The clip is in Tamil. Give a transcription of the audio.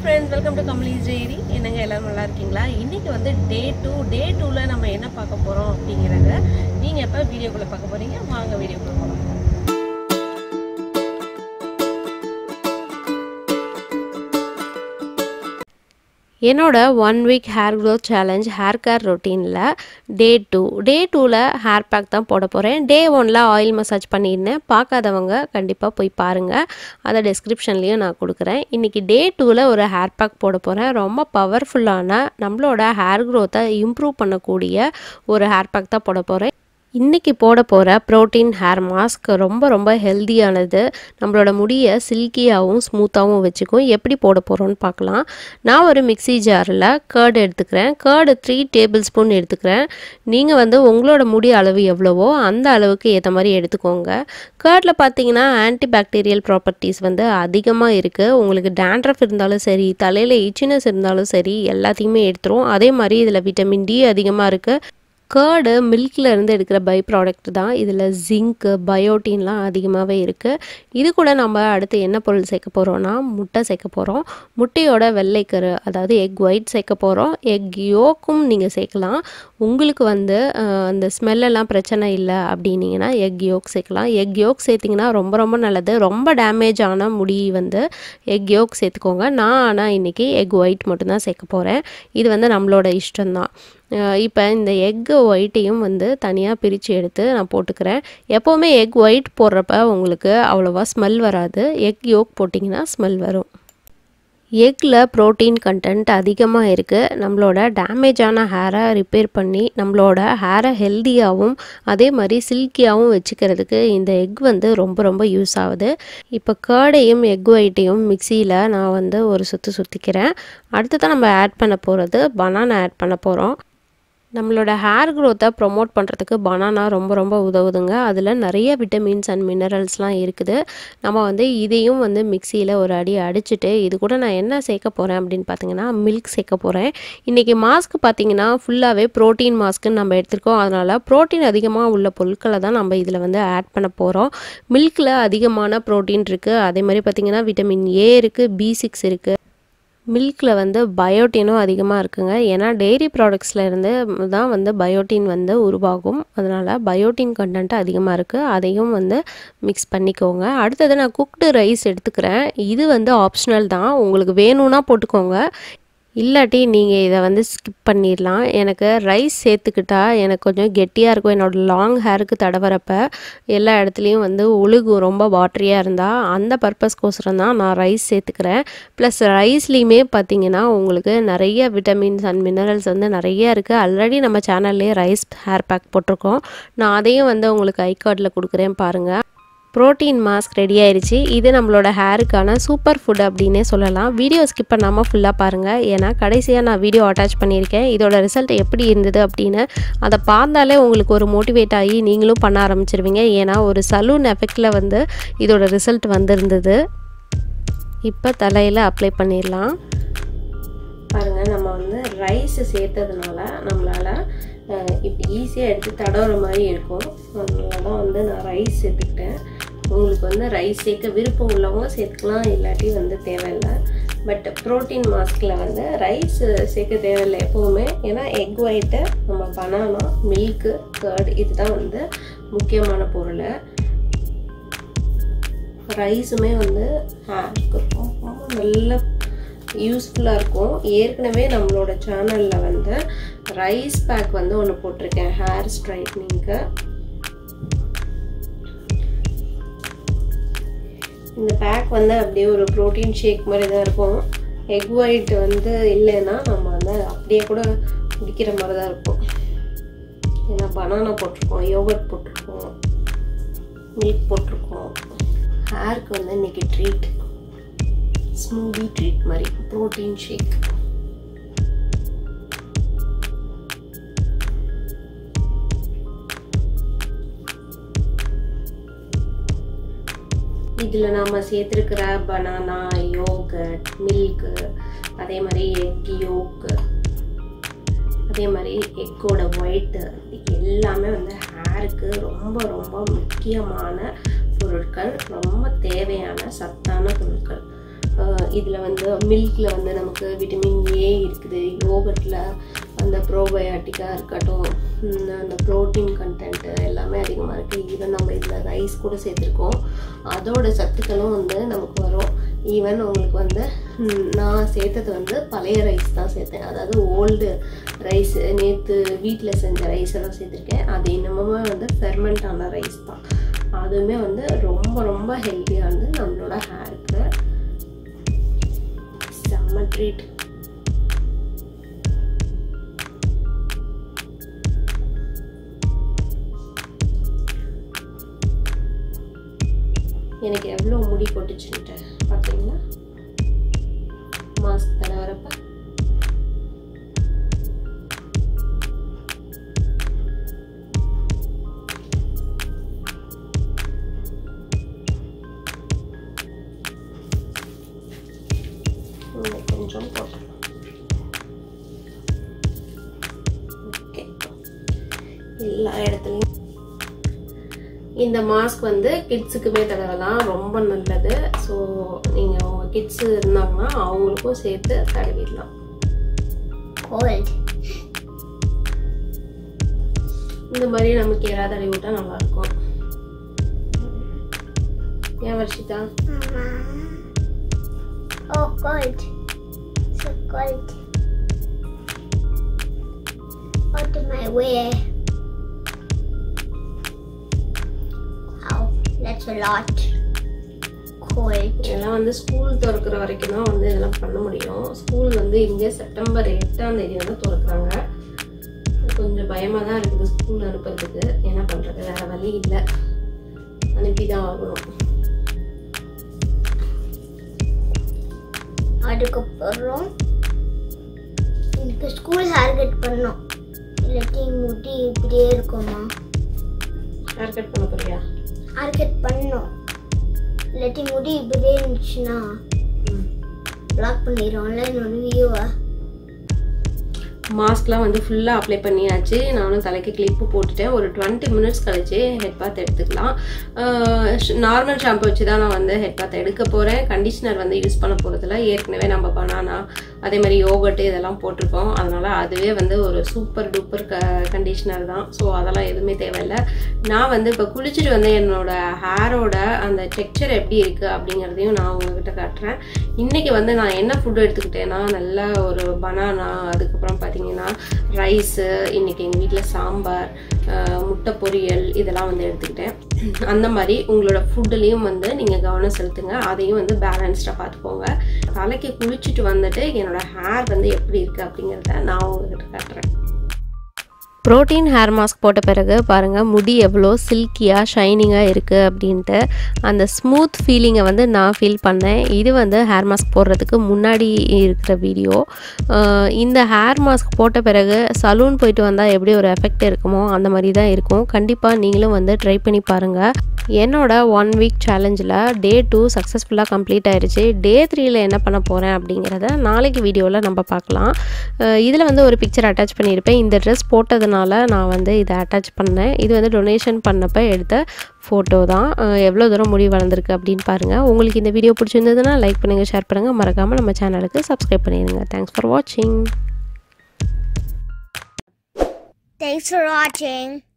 Friends welcome to Kamlee's diary என்னங்க எல்லாரும் நல்லா இருக்கீங்களா இன்னைக்கு வந்து டே டூ டே டூவில் நம்ம என்ன பார்க்க போகிறோம் அப்படிங்கிறத நீங்கள் எப்போ வீடியோக்குள்ளே பார்க்க போகிறீங்க வாங்க வீடியோக்குள்ளே போகலாம் என்னோட one week hair growth challenge hair care ரொட்டீனில் டே டூ டே டூவில் ஹேர் பேக் தான் போட போகிறேன் டே ஒனில் ஆயில் மசாஜ் பண்ணியிருந்தேன் பார்க்காதவங்க கண்டிப்பாக போய் பாருங்கள் அதை டிஸ்கிரிப்ஷன்லேயும் நான் கொடுக்குறேன் இன்றைக்கி டே டூவில் ஒரு ஹேர் பேக் போட போகிறேன் ரொம்ப பவர்ஃபுல்லான நம்மளோட ஹேர் க்ரோத்தை இம்ப்ரூவ் பண்ணக்கூடிய ஒரு ஹேர் பேக் தான் போட போகிறேன் இன்றைக்கி போட போகிற ப்ரோட்டீன் ஹேர் மாஸ்க் ரொம்ப ரொம்ப ஹெல்த்தியானது நம்மளோட முடியை சில்கியாகவும் ஸ்மூத்தாகவும் வச்சுக்கும் எப்படி போட போகிறோன்னு பார்க்கலாம் நான் ஒரு மிக்ஸி ஜாரில் கேர்டு எடுத்துக்கிறேன் கேர்டு த்ரீ டேபிள் ஸ்பூன் எடுத்துக்கிறேன் நீங்கள் வந்து உங்களோட முடி அளவு எவ்வளவோ அந்த அளவுக்கு ஏற்ற மாதிரி எடுத்துக்கோங்க கேர்டில் பார்த்தீங்கன்னா ஆன்டி பாக்டீரியல் ப்ராப்பர்ட்டிஸ் வந்து அதிகமாக இருக்குது உங்களுக்கு டேண்ட்ரஃப் இருந்தாலும் சரி தலையில் இச்சினஸ் இருந்தாலும் சரி எல்லாத்தையுமே எடுத்துரும் அதே மாதிரி இதில் விட்டமின் டி அதிகமாக இருக்குது கேர்டு மில்கில் இருந்து எடுக்கிற பை ப்ராடக்ட் தான் இதில் ஜிங்க்கு பயோட்டின்லாம் அதிகமாகவே இருக்குது இது கூட நம்ம அடுத்து என்ன பொருள் சேர்க்க போகிறோன்னா முட்டை சேர்க்க போகிறோம் முட்டையோட வெள்ளைக்கரு அதாவது எக் ஒயிட் சேர்க்க போகிறோம் எக் யோக்கும் நீங்கள் சேர்க்கலாம் உங்களுக்கு வந்து அஹ், அந்த ஸ்மெல்லெல்லாம் பிரச்சனை இல்லை அப்படின்னீங்கன்னா எக் யோக் சேர்க்கலாம் எக் யோக் சேர்த்திங்கன்னா ரொம்ப ரொம்ப நல்லது ரொம்ப டேமேஜ் ஆன முடி வந்து எக் யோக் சேர்த்துக்கோங்க நான் ஆனால் இன்றைக்கி எக் ஒயிட் மட்டும்தான் சேர்க்க போகிறேன் இது வந்து நம்மளோட இஷ்டம்தான் இப்போ இந்த எக்கு ஒயிட்டையும் வந்து தனியாக பிரித்து எடுத்து நான் போட்டுக்கிறேன் எப்போவுமே எக் ஒயிட் போடுறப்ப உங்களுக்கு அவ்வளோவா ஸ்மெல் வராது எக் யோக் போட்டிங்கன்னா ஸ்மெல் வரும் எக்கில் ப்ரோட்டீன் கண்டென்ட் அதிகமாக இருக்குது நம்மளோட டேமேஜான ஹேரை ரிப்பேர் பண்ணி நம்மளோட ஹேரை ஹெல்த்தியாகவும் அதே மாதிரி சில்கியாகவும் வச்சுக்கிறதுக்கு இந்த எக் வந்து ரொம்ப ரொம்ப யூஸ் ஆகுது இப்போ கேர்டையும் எக் ஒயிட்டையும் மிக்சியில் நான் வந்து ஒரு சுற்று சுற்றிக்கிறேன் அடுத்ததான் நம்ம ஆட் பண்ண போகிறது பனானா ஆட் பண்ண போகிறோம் நம்மளோட ஹேர் க்ரோத்தை ப்ரொமோட் பண்ணுறதுக்கு பனானா ரொம்ப ரொம்ப உதவுதுங்க அதில் நிறைய விட்டமின்ஸ் அண்ட் மினரல்ஸ்லாம் இருக்குது நம்ம வந்து இதையும் வந்து மிக்சியில் ஒரு அடி அடிச்சுட்டு இது கூட நான் என்ன சேர்க்க போகிறேன் அப்படின்னு பார்த்தீங்கன்னா மில்க் சேர்க்க போகிறேன் இன்றைக்கி மாஸ்க் பார்த்தீங்கன்னா ஃபுல்லாகவே ப்ரோட்டீன் மாஸ்க்குன்னு நம்ம எடுத்திருக்கோம் அதனால் ப்ரோட்டீன் அதிகமாக உள்ள பொருட்களை தான் நம்ம இதில் வந்து ஆட் பண்ண போகிறோம் மில்கில் அதிகமான ப்ரோட்டீன் இருக்குது அதே மாதிரி பார்த்திங்கன்னா விட்டமின் ஏ இருக்குது பி சிக்ஸ் இருக்குது மில்கில் வந்து பயோட்டினும் அதிகமாக இருக்குங்க ஏன்னா டெய்ரி ப்ராடக்ட்ஸில் இருந்து தான் வந்து பயோட்டின் வந்து உருவாகும் அதனால் பயோட்டின் கண்டென்ட் அதிகமாக இருக்குது அதையும் வந்து மிக்ஸ் பண்ணிக்கோங்க அடுத்தது நான் குக்டு ரைஸ் எடுத்துக்கிறேன் இது வந்து ஆப்ஷனல் தான் உங்களுக்கு வேணும்னா போட்டுக்கோங்க இல்லாட்டி நீங்கள் இதை வந்து ஸ்கிப் பண்ணிடலாம் எனக்கு ரைஸ் சேர்த்துக்கிட்டா எனக்கு கொஞ்சம் கெட்டியாக இருக்கும் என்னோடய லாங் ஹேருக்கு தடவரப்ப எல்லா இடத்துலையும் வந்து ஒழுகும் ரொம்ப வாட்டரியாக இருந்தால் அந்த பர்பஸ்க்கோசரம் தான் நான் ரைஸ் சேர்த்துக்கிறேன் ப்ளஸ் ரைஸ்லேயுமே பார்த்தீங்கன்னா உங்களுக்கு நிறைய விட்டமின்ஸ் அண்ட் மினரல்ஸ் வந்து நிறைய இருக்குது ஆல்ரெடி நம்ம சேனல்லே ரைஸ் ஹேர் பேக் போட்டிருக்கோம் நான் அதையும் வந்து உங்களுக்கு ஐ கார்டில் கொடுக்குறேன் பாருங்கள் ப்ரோட்டீன் மாஸ்க் ரெடி ஆயிடுச்சு இது நம்மளோட ஹேருக்கான சூப்பர் ஃபுட் அப்படின்னே சொல்லலாம் வீடியோ ஸ்கிப் பண்ணாமல் ஃபுல்லாக பாருங்கள் ஏன்னா கடைசியாக நான் வீடியோ அட்டாச் பண்ணியிருக்கேன் இதோட ரிசல்ட் எப்படி இருந்தது அப்படின்னு அதை பார்த்தாலே உங்களுக்கு ஒரு மோட்டிவேட் ஆகி நீங்களும் பண்ண ஆரம்பிச்சிருவீங்க ஏன்னா ஒரு சலூன் எஃபெக்டில் வந்து இதோட ரிசல்ட் வந்திருந்தது இப்போ தலையில் அப்ளை பண்ணிடலாம் பாருங்கள் நம்ம வந்து ரைஸ் சேர்த்ததுனால நம்மளால் இப்படி ஈஸியாக எடுத்து தடவுற மாதிரி இருக்கும் அதனால தான் வந்து நான் ரைஸ் சேர்த்துக்கிட்டேன் உங்களுக்கு வந்து ரைஸ் சேர்க்க விருப்பம் உள்ளவங்க சேர்த்துக்கலாம் இல்லாட்டி வந்து தேவையில்லை பட் ப்ரோட்டீன் மாஸ்கில் வந்து ரைஸ் சேர்க்க தேவையில்லை எப்போவுமே ஏன்னா எக் ஒயிட்டு நம்ம பனானா மில்க்கு கர்டு இதுதான் வந்து முக்கியமான பொருள் ரைஸுமே வந்து ஹேருக்கு ரொம்ப நல்ல யூஸ்ஃபுல்லாக இருக்கும் ஏற்கனவே நம்மளோட சேனலில் வந்து ரைஸ் பேக் வந்து ஒன்று போட்டிருக்கேன் ஹேர் ஸ்ட்ரைட்னிங்க்கு இந்த பேக் வந்து அப்படியே ஒரு ப்ரோட்டீன் ஷேக் மாதிரி தான் இருக்கும் எக் ஒயிட் வந்து இல்லைன்னா நம்ம வந்து அப்படியே கூட குடிக்கிற மாதிரி தான் இருக்கும் ஏன்னா பனானா போட்டிருக்கோம் யோகட் போட்டிருக்கோம் மில்க் போட்டிருக்கோம் ஹேருக்கு வந்து இன்னைக்கு ட்ரீட் ஸ்மூதி ட்ரீட் மாதிரி ப்ரோட்டீன் ஷேக் இதில் நாம் சேர்த்துருக்கிற பனானா யோகட் மில்க்கு அதே மாதிரி எக் யோக்கு அதே மாதிரி எக்கோட ஒயிட்டு எல்லாமே வந்து ஹேருக்கு ரொம்ப ரொம்ப முக்கியமான பொருட்கள் ரொம்ப தேவையான சத்தான பொருட்கள் இதில் வந்து மில்கில் வந்து நமக்கு விட்டமின் ஏ இருக்குது யோகர்ட்டில் அந்த ப்ரோபயோட்டிக்காக இருக்கட்டும் உம், அந்த ப்ரோட்டீன் கண்டென்ட்டு எல்லாமே அதிகமாக இருக்குது ஈவன் நம்ம இதில் ரைஸ் கூட சேர்த்துருக்கோம் அதோட சத்துக்களும் வந்து நமக்கு வரும் ஈவன் உங்களுக்கு வந்து உம், நான் சேர்த்தது வந்து பழைய ரைஸ் தான் சேர்த்தேன் அதாவது ஓல்டு ரைஸ் நேற்று வீட்டில் செஞ்ச ரைஸை தான் சேர்த்துருக்கேன் அது இன்னமுமே வந்து ஃபெர்மெண்ட் ஆன ரைஸ் தான் அதுவுமே வந்து ரொம்ப ரொம்ப ஹெல்த்தியானது நம்மளோட ஹேருக்கு செம்ம ட்ரீட் எனக்கு எவ்வளோ முடி கொட்டுச்சுன்ட்டு பார்த்தீங்களா மாஸ்க் தடவரப்ப இங்க கொஞ்சம் போட்டுக்கலாம் ஓகே எல்லா இடத்துலையும் இந்த மாஸ்க் வந்து கிட்ஸுக்குமே தடவலாம் ரொம்ப நல்லது ஸோ நீங்கள் உங்கள் கிட்ஸ் இருந்தாங்கன்னா அவங்களுக்கும் சேர்த்து தடவிடலாம் Cold. இந்த மாதிரி நமக்கு யாராவது தடவி விட்டா நல்லா இருக்கும் ஏன் Varshitha Mama. Oh, cold. So cold. What do I wear? Wow, that's a lot. Cold. இதெல்லாம் வந்து ஸ்கூல் திறக்கிற வரைக்கும் தான் வந்து இதெல்லாம் பண்ண முடியும் ஸ்கூல் வந்து இங்கே செப்டம்பர் எட்டாம் தேதி வந்து திறக்கிறாங்க கொஞ்சம் பயமாக தான் இருக்குது ஸ்கூல் அனுப்புறதுக்கு என்ன பண்ணுறது வேற வழி இல்லை அனுப்பி தான் ஆகணும் அதுக்கப்புறம் எனக்கு ஸ்கூல் ஹேர் கட் பண்ணோம் இல்லாட்டி முடி இப்படியே இருக்குமா ஹேர் கட் பண்ண போறியா ஹேர் கட் பண்ணோம் இல்லாட்டி முடி இப்படியே இருந்துச்சுன்னா பிளாக் பண்ணிடுவோம்ல என்னோட வியூவை மாஸ்க்லாம் வந்து ஃபுல்லாக அப்ளை பண்ணியாச்சு நானும் தலைக்கு கிளிப்பு போட்டுட்டேன் ஒரு டுவெண்ட்டி மினிட்ஸ் கழிச்சு ஹெட் பாத் எடுத்துக்கலாம் நார்மல் ஷாம்பு வச்சு தான் நான் வந்து ஹெட் பாத் எடுக்க போகிறேன் கண்டிஷனர் வந்து யூஸ் பண்ண போகிறதுல ஏற்கனவே நம்ம பனானா அதே மாதிரி யோகட்டு இதெல்லாம் போட்டிருக்கோம் அதனால் அதுவே வந்து ஒரு சூப்பர் டூப்பர் க கண்டிஷனர் தான் ஸோ அதெல்லாம் எதுவுமே தேவையில்லை நான் வந்து இப்போ குளிச்சுட்டு வந்து என்னோட ஹேரோட அந்த டெக்ஸ்சர் எப்படி இருக்குது அப்படிங்கிறதையும் நான் உங்ககிட்ட காட்டுறேன் இன்றைக்கி வந்து நான் என்ன ஃபுட் எடுத்துக்கிட்டேன்னா நல்ல ஒரு பனானா அதுக்கப்புறம் பார்த்தீங்கன்னா ரைஸு இன்றைக்கி எங்கள் வீட்டில் சாம்பார் அஹ், முட்டை பொரியல் இதெல்லாம் வந்து எடுத்துக்கிட்டேன் அந்த மாதிரி உங்களோட ஃபுட்டுலேயும் வந்து நீங்கள் கவனம் செலுத்துங்க அதையும் வந்து பேலன்ஸ்டாக பார்த்துக்கோங்க தலைக்கு குளிச்சுட்டு வந்துட்டு என்னோட ஹேர் வந்து எப்படி இருக்குது அப்படிங்கிறத நான் உங்ககிட்ட காட்டுறேன் ப்ரோட்டீன் ஹேர் மாஸ்க் போட்ட பிறகு பாருங்கள் முடி எவ்வளோ சில்கியாக ஷைனிங்காக இருக்குது அப்படின்ட்டு அந்த ஸ்மூத் ஃபீலிங்கை வந்து நான் ஃபீல் பண்ணேன் இது வந்து ஹேர் மாஸ்க் போடுறதுக்கு முன்னாடி இருக்கிற வீடியோ இந்த ஹேர் மாஸ்க் போட்ட பிறகு சலூன் போயிட்டு வந்தால் எப்படி ஒரு எஃபெக்ட் இருக்குமோ அந்த மாதிரி தான் இருக்கும் கண்டிப்பாக நீங்களும் வந்து ட்ரை பண்ணி பாருங்கள் என்னோட ஒன் வீக் சேலஞ்சில் டே டூ சக்ஸஸ்ஃபுல்லாக கம்ப்ளீட் ஆயிருச்சு டே த்ரீயில் என்ன பண்ண போகிறேன் அப்படிங்கிறத நாளைக்கு வீடியோவில் நம்ம பார்க்கலாம் இதில் வந்து ஒரு பிக்சர் அட்டாச் பண்ணியிருப்பேன் இந்த ட்ரெஸ் போட்டதுனால நான் வந்து இதை அட்டாச் பண்ணேன் இது வந்து டொனேஷன் பண்ணப்போ எடுத்த ஃபோட்டோ தான் அஹ் எவ்வளோ தூரம் முடி வளர்ந்துருக்கு அப்படின்னு பாருங்கள் உங்களுக்கு இந்த வீடியோ பிடிச்சிருந்ததுன்னா லைக் பண்ணுங்கள் ஷேர் பண்ணுங்கள் மறக்காமல் நம்ம சேனலுக்கு சப்ஸ்கிரைப் பண்ணிடுங்க தேங்க்ஸ் ஃபார் வாட்சிங் Thanks for watching.